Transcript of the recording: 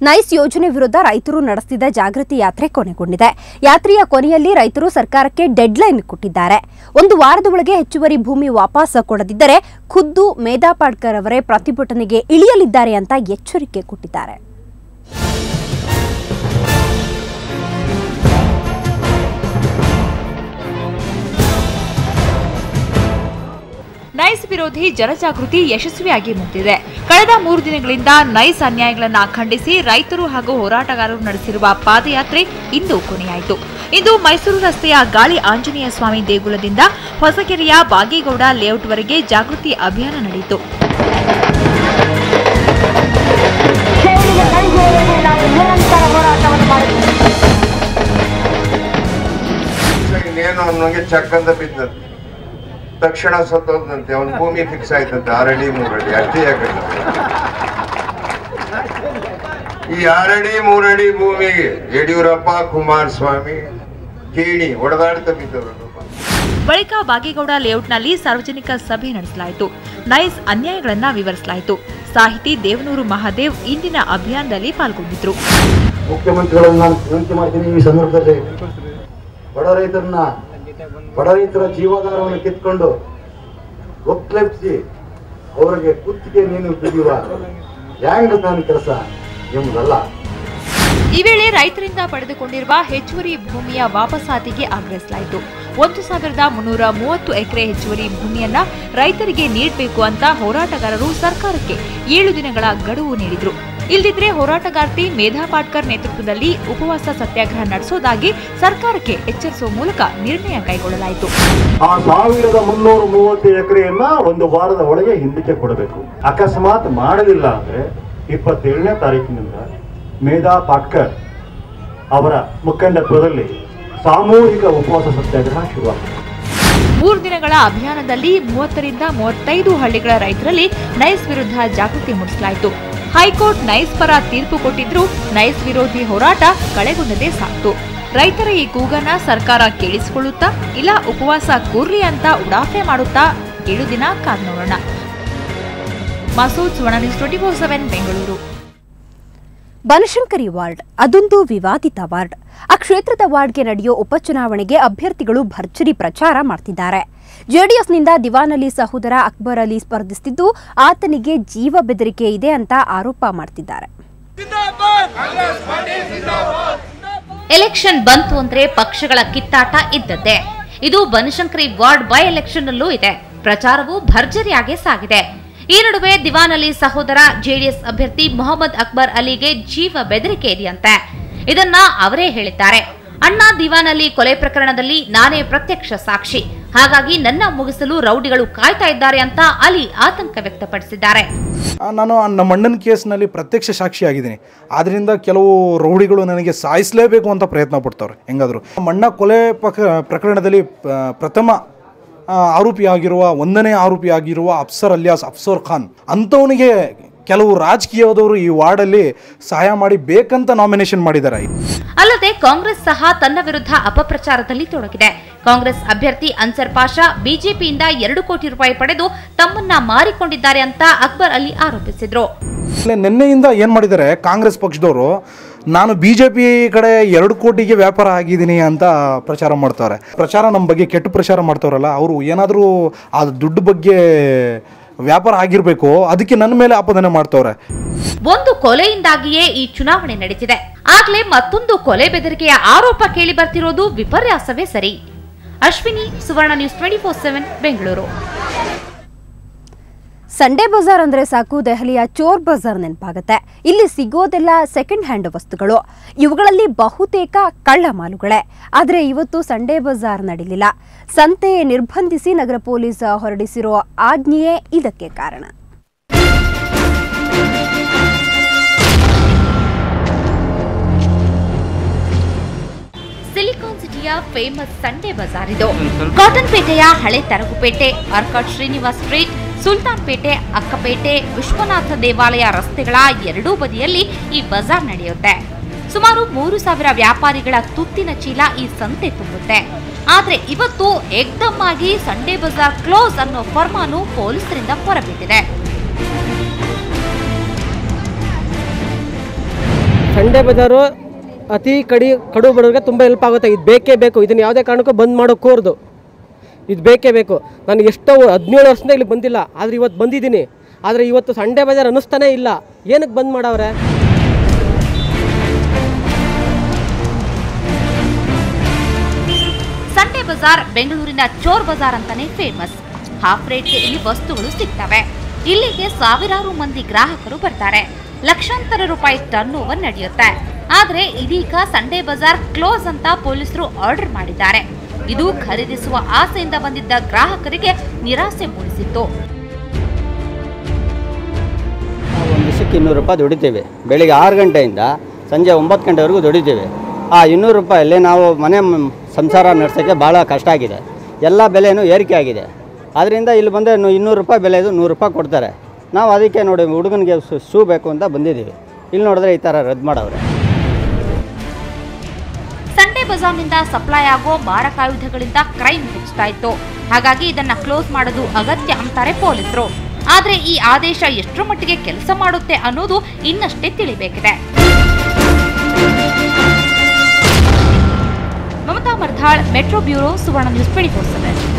nice ಯೋಜನೆ ವಿರುದ್ಧ ರೈತರು ನಡೆಸಿದ ಜಾಗೃತಿ ಯಾತ್ರೆ ಕೊನೆಗೊಂಡಿದೆ ಯಾತ್ರೆಯ ಕೊನೆಯಲ್ಲಿ ರೈತರು ಸರ್ಕಾರಕ್ಕೆ ಡೆಡ್ಲೈನ್ ಕೊಟ್ಟಿದ್ದಾರೆ ಒಂದು ವಾರದ ಒಳಗೆ ಹೆಚ್ಚುವರಿ ಭೂಮಿ ವಾಪಸ್ ಕೊಡದಿದ್ದರೆ ಖುದ್ದು ಮೇಧಾ ಪಾಡ್ಕರ್ ಅವರೇ ಪ್ರತಿಭಟನೆಗೆ ಇಳಿಯಲಿದ್ದಾರೆ ಅಂತ ಎಚ್ಚರಿಕೆ ಕೊಟ್ಟಿದ್ದಾರೆ ನೈಸ್ ವಿರೋಧಿ ಜನಜಾಗೃತಿ ಯಶಸ್ವಿಯಾಗಿ ಮುಗಿದಿದೆ ಕಳೆದ ಮೂರು ದಿನಗಳಿಂದ ನೈಸ್ ಅನ್ಯಾಯಗಳನ್ನ ಖಂಡಿಸಿ ರೈತರು ಹಾಗೂ ಹೋರಾಟಗಾರರು ನಡೆಸಿರುವ ಪಾದಯಾತ್ರೆ ಇಂದು ಕೊನೆಯಾಯಿತು ಇಂದು ಮೈಸೂರು ರಸ್ತೆಯ ಗಾಳಿ ಆಂಜನೇಯ ಸ್ವಾಮಿ ದೇಗುಲದಿಂದ ಹೊಸಕೆರೆಯ ಬಾಗೇಗೌಡ ಲೇಔಟ್ವರೆಗೆ ಜಾಗೃತಿ ಅಭಿಯಾನ ನಡೆಯಿತು ಇನ್ನೇನು ಅವನಿಗೆ ಚಕ್ ಅಂತ ಬಿದ್ದಂತೆ ತಕ್ಷಣ ಸತ್ತೋದಂತೆ ಅವನ ಭೂಮಿ ಫಿಕ್ಸ್ ಆಯ್ತಂತೆ ಆರಡಿ ಮೂರಡಿ ಅಷ್ಟೇ ಯಾಕಂದ್ರೆ ಈ ಆರಡಿ ಮೂರಡಿ ಭೂಮಿಗೆ ಯಡಿಯೂರಪ್ಪ ಕುಮಾರಸ್ವಾಮಿ ಕೇಣಿ ಹೊಡೆದಾಡ್ತಾ ಬಿದ್ದವರು ಬಳಿಕ ಬಾಗೇಗೌಡ ಲೇಔಟ್ನಲ್ಲಿ ಸಾರ್ವಜನಿಕ ಸಭೆ ನಡೆಸಲಾಯಿತು ನೈಸ್ ಅನ್ಯಾಯಗಳನ್ನ ವಿವರಿಸಲಾಯಿತು ಸಾಹಿತಿ ದೇವನೂರು ಮಹಾದೇವ್ ಇಂದಿನ ಅಭಿಯಾನದಲ್ಲಿ ಪಾಲ್ಗೊಂಡಿದ್ರು ಮುಖ್ಯಮಂತ್ರಿಗಳನ್ನು ನಾನು ವಿನಂತಿ ಮಾಡ್ತೀನಿ ಈ ಸಂದರ್ಭದಲ್ಲಿ ಬಡ ರೈತರನ್ನ ಬಡ ರೈತರ ಜೀವಾಧಾರವನ್ನು ಕಿತ್ಕೊಂಡು ಒಕ್ಕಲೆಬ್ಸಿ ಅವರಿಗೆ ಕುತ್ತಿಗೆ ನೀನು ಬಿಡಿಯುವ ಹ್ಯಾಂಗ್ ನಾನು ಕೆಲಸ ಎಂಬುದಲ್ಲ ಈ ವೇಳೆ ರೈತರಿಂದ ಪಡೆದುಕೊಂಡಿರುವ ಹೆಚ್ಚುವರಿ ಭೂಮಿಯ ವಾಪಸಾತಿಗೆ ಆಗ್ರಹಿಸಲಾಯಿತು ಒಂದು ಸಾವಿರದ ಮುನ್ನೂರ ಮೂವತ್ತು ಎಕರೆ ಹೆಚ್ಚುವರಿ ಭೂಮಿಯನ್ನ ರೈತರಿಗೆ ನೀಡಬೇಕು ಅಂತ ಹೋರಾಟಗಾರರು ಸರ್ಕಾರಕ್ಕೆ ಏಳು ದಿನಗಳ ಗಡುವು ನೀಡಿದ್ರು ಇಲ್ದಿದ್ರೆ ಹೋರಾಟಗಾರ್ತಿ ಮೇಧಾ ಪಾಟ್ಕರ್ ನೇತೃತ್ವದಲ್ಲಿ ಉಪವಾಸ ಸತ್ಯಾಗ್ರಹ ನಡೆಸೋದಾಗಿ ಸರ್ಕಾರಕ್ಕೆ ಎಚ್ಚರಿಸುವ ಮೂಲಕ ನಿರ್ಣಯ ಕೈಗೊಳ್ಳಲಾಯಿತು ಆ ಸಾವಿರದ ಮುನ್ನೂರ ಮೂವತ್ತು ಎಕರೆಯನ್ನ ಒಂದು ವಾರದ ಒಳಗೆ ಹಿಂದಕ್ಕೆ ಕೊಡಬೇಕು ಅಕಸ್ಮಾತ್ ಮಾಡಲಿಲ್ಲ ಅಂದ್ರೆ ಇಪ್ಪತ್ತೇಳನೇ ತಾರೀಕಿನಿಂದ ಮೇಧಾ ಪಾಟ್ಕರ್ ಅವರ ಮುಖಂಡತ್ವದಲ್ಲಿ ಸಾಮೂಹಿಕ ಉಪವಾಸ ಸತ್ಯಾಗ್ರಹ ಶುರುವಾಗಿದೆ ಮೂರು ದಿನಗಳ ಅಭಿಯಾನದಲ್ಲಿ ಮೂವತ್ತರಿಂದ ಮೂವತ್ತೈದು ಹಳ್ಳಿಗಳ ರೈತರಲ್ಲಿ ನೈಸ್ ವಿರುದ್ಧ ಜಾಗೃತಿ ಮೂಡಿಸಲಾಯಿತು ಹೈಕೋರ್ಟ್ ನೈಸ್ ಪರ ತೀರ್ಪು ಕೊಟ್ಟಿದ್ರೂ ನೈಸ್ ವಿರೋಧಿ ಹೋರಾಟ ಕಳೆಗೊಂಡದೇ ಸಾಕ್ತು ರೈತರ ಈ ಕೂಗನ್ನ ಸರ್ಕಾರ ಕೇಳಿಸಿಕೊಳ್ಳುತ್ತಾ ಇಲ್ಲ ಉಪವಾಸ ಕೂರ್ಲಿ ಅಂತ ಉಡಾಫೆ ಮಾಡುತ್ತಾ ಏಳು ದಿನ ಕಾದ್ ನೋಡೋಣ Masood Suvarna news twenty four seven Bengaluru Banashankari ward ಅದೊಂದು ವಿವಾದಿತ ವಾರ್ಡ್ ಆ ಕ್ಷೇತ್ರದ ವಾರ್ಡ್ಗೆ ನಡೆಯೋ ಉಪಚುನಾವಣೆಗೆ ಅಭ್ಯರ್ಥಿಗಳು ಭರ್ಜರಿ ಪ್ರಚಾರ ಮಾಡ್ತಿದ್ದಾರೆ ಜೆಡಿಎಸ್ನಿಂದ ದಿವಾನ್ ಅಲಿ ಸಹೋದರ ಅಕ್ಬರ್ ಅಲಿ ಸ್ಪರ್ಧಿಸುತ್ತಿದ್ದು ಆತನಿಗೆ ಜೀವ ಬೆದರಿಕೆ ಇದೆ ಅಂತ ಆರೋಪ ಮಾಡ್ತಿದ್ದಾರೆ ಎಲೆಕ್ಷನ್ ಬಂತು ಅಂದ್ರೆ ಪಕ್ಷಗಳ ಕಿತ್ತಾಟ ಇದ್ದದ್ದೇ ಇದು ಬನಶಂಕರಿ ವಾರ್ಡ್ ಬೈ ಎಲೆಕ್ಷನ್ ನಲ್ಲೂ ಇದೆ ಪ್ರಚಾರವು ಭರ್ಜರಿಯಾಗಿ ಸಾಗಿದೆ ಈ ನಡುವೆ ದಿವಾನ್ ಅಲಿ ಸಹೋದರ ಜೆಡಿಎಸ್ ಅಭ್ಯರ್ಥಿ ಮೊಹಮ್ಮದ್ ಅಕ್ಬರ್ ಅಲಿಗೆ ಜೀವ ಬೆದರಿಕೆ ಇದೆಯಂತೆ ಇದನ್ನ ಅವರೇ ಹೇಳಿದ್ದಾರೆ ಅಣ್ಣ ದಿವಾನ್ ಅಲಿ ಕೊಲೆ ಪ್ರಕರಣದಲ್ಲಿ ನಾನೇ ಪ್ರತ್ಯಕ್ಷ ಸಾಕ್ಷಿ ಹಾಗಾಗಿ ನನ್ನ ಮುಗಿಸಲು ರೌಡಿಗಳು ಕಾಯ್ತಾ ಇದ್ದಾರೆ ಅಂತ ಅಲಿ ಆತಂಕ ವ್ಯಕ್ತಪಡಿಸಿದ್ದಾರೆ ಆ, ನಾನು ಆ ನಮ್ಮ ಅಣ್ಣನ ಕೇಸ್ನಲ್ಲಿ ಪ್ರತ್ಯಕ್ಷ ಸಾಕ್ಷಿಯಾಗಿದ್ದೀನಿ ಆದ್ದರಿಂದ ಕೆಲವು ರೌಡಿಗಳು ನನಗೆ ಸಾಯಿಸಲೇಬೇಕು ಅಂತ ಪ್ರಯತ್ನ ಪಡ್ತವ್ರೆ ಹೆಂಗಾದ್ರು ನಮ್ಮ ಅಣ್ಣ ಕೊಲೆ ಪ್ರಕ ಪ್ರಕರಣದಲ್ಲಿ ಆ, ಪ್ರಥಮ ಆ, ಆರೋಪಿಯಾಗಿರುವ ಒಂದನೇ ಆರೋಪಿಯಾಗಿರುವ ಅಫ್ಸರ್ ಅಲಿಯಾಸ್ ಅಫ್ಸರ್ ಖಾನ್ ಅಂಥವನಿಗೆ ಕೆಲವು ರಾಜಕೀಯದವರು ಈ ವಾರ್ಡಲ್ಲಿ ಸಹಾಯ ಮಾಡಿ ಬೇಕಂತ ನಾಮಿನೇಷನ್ ಮಾಡಿದ್ದಾರೆ ಅಲ್ಲದೆ ಕಾಂಗ್ರೆಸ್ ಸಹ ತನ್ನ ವಿರುದ್ಧ ಅಪಪ್ರಚಾರದಲ್ಲಿ ತೊಡಗಿದೆ ಕಾಂಗ್ರೆಸ್ ಅಭ್ಯರ್ಥಿ ಅನ್ಸರ್ ಪಾಷಾ ಬಿಜೆಪಿಯಿಂದ ಎರಡು ಕೋಟಿ ರೂಪಾಯಿ ಪಡೆದು ತಮ್ಮನ್ನ ಮಾರಿಕೊಂಡಿದ್ದಾರೆ ಅಂತ ಅಕ್ಬರ್ ಅಲಿ ಆರೋಪಿಸಿದ್ರು ಆಮೇಲೆ ನಿನ್ನೆಯಿಂದ ಏನು ಮಾಡಿದ್ದಾರೆ ಕಾಂಗ್ರೆಸ್ ಪಕ್ಷದವರು ನಾನು ಬಿ ಜೆ ಪಿ ಕಡೆ ಎರಡು ಕೋಟಿಗೆ ವ್ಯಾಪಾರ ಆಗಿದ್ದೀನಿ ಅಂತ ಪ್ರಚಾರ ಮಾಡ್ತಾರೆ ಪ್ರಚಾರ ನಮ್ಮ ಬಗ್ಗೆ ಕೆಟ್ಟ ಪ್ರಚಾರ ಮಾಡ್ತಾರಲ್ಲ ಅವರು ಏನಾದರೂ ಆ ದುಡ್ಡು ಬಗ್ಗೆ ವ್ಯಾಪಾರ ಆಗಿರಬೇಕು ಅದಕ್ಕೆ ನನ್ನ ಮೇಲೆ ಆಪಾದನೆ ಮಾಡ್ತವ್ರೆ ಒಂದು ಕೊಲೆಯಿಂದಾಗಿಯೇ ಈ ಚುನಾವಣೆ ನಡೆದಿದೆ ಆಗ್ಲೇ ಮತ್ತೊಂದು ಕೊಲೆ ಬೆದರಿಕೆಯ ಆರೋಪ ಕೇಳಿ ಬರ್ತಿರೋದು ವಿಪರ್ಯಾಸವೇ ಸರಿ Ashwini Suvarna news twenty four seven Bengaluru Sunday bazaar ಅಂದ್ರೆ ಸಾಕು ದೆಹಲಿಯ ಚೋರ್ ಬಜಾರ್ ನೆನಪಾಗುತ್ತೆ ಇಲ್ಲಿ ಸಿಗೋದೆಲ್ಲ ಸೆಕೆಂಡ್ ಹ್ಯಾಂಡ್ ವಸ್ತುಗಳು ಇವುಗಳಲ್ಲಿ ಬಹುತೇಕ ಕಳ್ಳ ಮಾಲುಗಳೇ ಆದರೆ ಇವತ್ತು ಸಂಡೇ ಬಜಾರ್ ನಡೀಲಿಲ್ಲ ಸಂತೆ ನಿರ್ಬಂಧಿಸಿ ನಗರ ಪೊಲೀಸ್ ಹೊರಡಿಸಿರೋ ಆಜ್ಞೆಯೇ ಇದಕ್ಕೆ ಕಾರಣ ಸಿಲಿಕಾನ್ ಸಿಟಿಯ ಫೇಮಸ್ ಸಂಡೇ ಬಜಾರ್ ಇದು ಕಾಟನ್ ಪೇಟೆಯ ಹಳೆ ತರಗುಪೇಟೆ ಆರ್ಕಾಡ್ ಶ್ರೀನಿವಾಸ್ ಸ್ಟ್ರೀಟ್ ಸುಲ್ತಾನ್ ಪೇಟೆ ಅಕ್ಕಪೇಟೆ ವಿಶ್ವನಾಥ ದೇವಾಲಯ ರಸ್ತೆಗಳ ಎರಡೂ ಬದಿಯಲ್ಲಿ ಈ ಬಜಾರ್ ನಡೆಯುತ್ತೆ ಸುಮಾರು ಮೂರು ಸಾವಿರ ವ್ಯಾಪಾರಿಗಳ ತುತ್ತಿನ ಚೀಲ ಈ ಸಂತೆ ತುಂಬುತ್ತೆ ಆದ್ರೆ ಇವತ್ತು ಏಕ್ದಮ್ ಆಗಿ ಸಂಡೇ ಬಜಾರ್ ಕ್ಲೋಸ್ ಅನ್ನೋ ಫರ್ಮಾನು ಪೊಲೀಸರಿಂದ ಹೊರಬಿದ್ದಿದೆ ಸಂಡೇ ಬಜಾರು ಅತಿ ಕಡಿ ಕಡು ಬಡವರಿಗೆ ತುಂಬ ಹೆಲ್ಪ್ ಆಗುತ್ತೆ ಇದು ಬೇಕೇ ಬೇಕು ಇದನ್ನು ಯಾವುದೇ ಕಾರಣಕ್ಕೂ ಬಂದ್ ಮಾಡೋ ಕೂರ್ದು ಇದು ಬೇಕೇ ಬೇಕು ನಾನು ಎಷ್ಟೋ ಹದಿನೇಳು ವರ್ಷದಿಂದ ಇಲ್ಲಿ ಬಂದಿಲ್ಲ ಆದರೆ ಇವತ್ತು ಬಂದಿದ್ದೀನಿ ಆದರೆ ಇವತ್ತು ಸಂಡೇ ಬಜಾರ್ ಅನ್ನಿಸ್ತಾನೇ ಇಲ್ಲ ಏನಕ್ಕೆ ಬಂದ್ ಮಾಡವ್ರೆ ಸಂಡೆ ಬಜಾರ್ ಬೆಂಗಳೂರಿನ ಚೋರ್ ಬಜಾರ್ ಅಂತಾನೆ ಫೇಮಸ್ ಹಾಫ್ ರೇಟ್ಗೆ ಇಲ್ಲಿ ವಸ್ತುಗಳು ಸಿಗ್ತವೆ ಇಲ್ಲಿಗೆ ಸಾವಿರಾರು ಮಂದಿ ಗ್ರಾಹಕರು ಬರ್ತಾರೆ ಲಕ್ಷಾಂತರ ರೂಪಾಯಿ ಟರ್ನ್ ಓವರ್ ನಡೆಯುತ್ತೆ ಆದ್ರೆ ಇದೀಗ ಸಂಡೇ ಬಜಾರ್ ಕ್ಲೋಸ್ ಅಂತ ಪೊಲೀಸರು ಆರ್ಡರ್ ಮಾಡಿದ್ದಾರೆ ಇದು ಖರೀದಿಸುವ ಆಸೆಯಿಂದ ಬಂದಿದ್ದ ಗ್ರಾಹಕರಿಗೆ ನಿರಾಸೆ ಮೂಡಿಸಿತ್ತು ನಾವು ಒಂದು ದಿವಸಕ್ಕೆ ಇನ್ನೂರು ರೂಪಾಯಿ ದುಡಿತೀವಿ ಬೆಳಿಗ್ಗೆ ಆರು ಗಂಟೆಯಿಂದ ಸಂಜೆ ಒಂಬತ್ತು ಗಂಟೆವರೆಗೂ ದುಡಿತೀವಿ ಆ ಇನ್ನೂರು ರೂಪಾಯಲ್ಲಿ ನಾವು ಮನೆ ಮ್- ಸಂಸಾರ ನಡೆಸೋಕ್ಕೆ ಭಾಳ ಕಷ್ಟ ಆಗಿದೆ ಎಲ್ಲ ಬೆಲೆನೂ ಏರಿಕೆ ಆಗಿದೆ ಅದರಿಂದ ಇಲ್ಲಿ ಬಂದರೆ ಇನ್ನೂರು ರೂಪಾಯಿ ಬೆಲೆದು ನೂರು ರೂಪಾಯಿ ಕೊಡ್ತಾರೆ ನಾವು ಅದಕ್ಕೆ ನೋಡಿ ಹುಡುಗನಿಗೆ ಶೂ ಬೇಕು ಅಂತ ಬಂದಿದ್ದೀವಿ ಇಲ್ಲಿ ನೋಡಿದ್ರೆ ಈ ಥರ ರದ್ದು ಮಾಡವ್ರೆ ಸಂಡೇ ಬಜಾರ್ನಿಂದ ಸಪ್ಲೈ ಆಗೋ ಮಾರಕಾಯುಧಗಳಿಂದ ಕ್ರೈಮ್ ಹೆಚ್ಚುತ್ತಾ ಇತ್ತು ಹಾಗಾಗಿ ಇದನ್ನ ಕ್ಲೋಸ್ ಮಾಡೋದು ಅಗತ್ಯ ಅಂತಾರೆ ಪೊಲೀಸರು ಆದ್ರೆ ಈ ಆದೇಶ ಎಷ್ಟರ ಮಟ್ಟಿಗೆ ಕೆಲಸ ಮಾಡುತ್ತೆ ಅನ್ನೋದು ಇನ್ನಷ್ಟೇ ತಿಳಿಬೇಕಿದೆ Mamata Mardal metro bureau Suvarna news twenty four seven